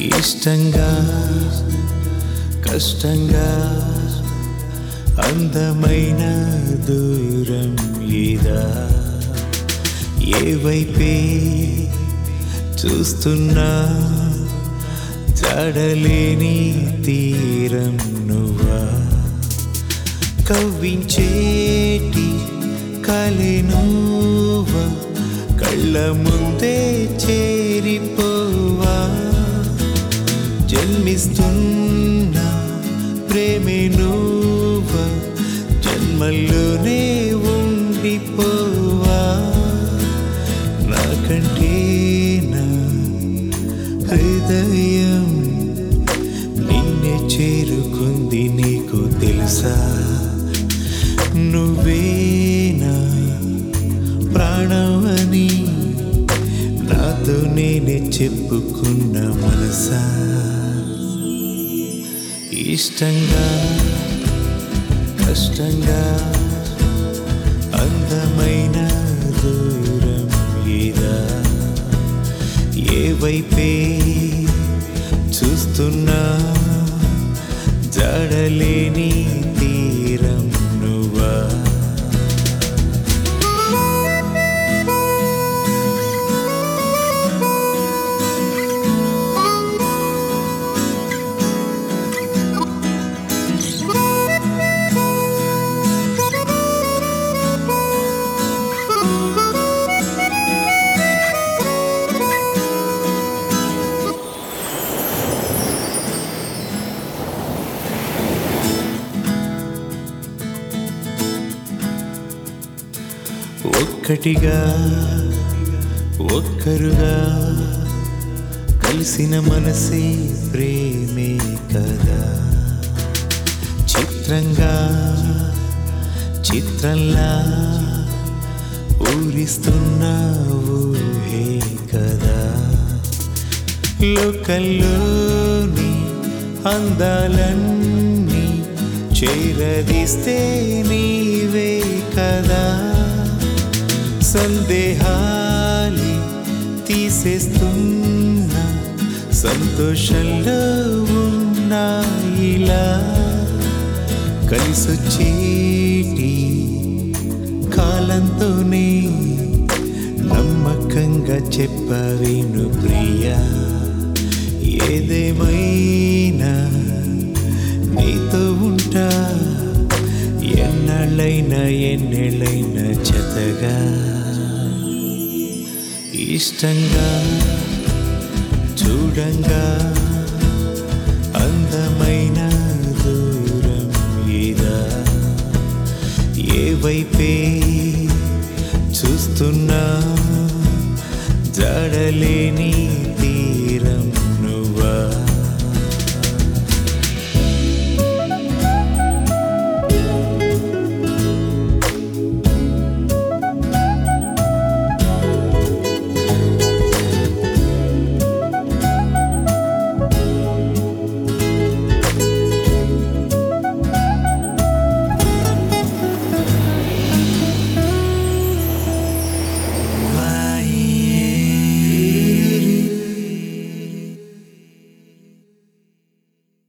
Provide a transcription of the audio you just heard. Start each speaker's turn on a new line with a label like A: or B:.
A: ఇష్టంగా కష్టంగా అందమైన దూరం ఇదా ఏ వైపే చూస్తున్నా జాడలేని తీరం నువ్వా కవ్వించేటి కలె నువ్వా కళ్ళ ముందే చేరిపోవా జన్మిస్తున్న ప్రేమే నువ్వా జన్మల్లోనే ఉండిపోవా నాకంటే నా హృదయం నిన్నే చేరుకుంది నీకు తెలుసా నువ్వేనా ప్రాణమని నాతో నేనే చెప్పుకున్న మనసా ఇష్టంగా కష్టంగా అందమైన దూరం ఇదా ఏ వైపే చూస్తున్నా జాడలేని తీరం నువ్వా ఒక్కటిగా ఒక్కరుగా కలిసిన మనసే ప్రేమే కదా చిత్రంగా చిత్రంలా ఊరిస్తున్నావు హే కదా లోకల్లోని అందాలన్నీ చేరదీస్తే నీవే కదా సందేహాలి తీసేస్తున్న సంతోషంలో ఉన్నా ఇలా కలిసొచ్చేటి కాలంతోనే నమ్మకంగా చెప్పవేను ప్రియా ఏదేమైనా నీతో ఉంటా ఎన్నాళ్ళైనా ఎన్నేళ్ళైనా జతగా ఇష్టంగా చూడంగా అందమైన దూరం ఇదా ఏ వైపే చూస్తున్నా జాడలేని తీరం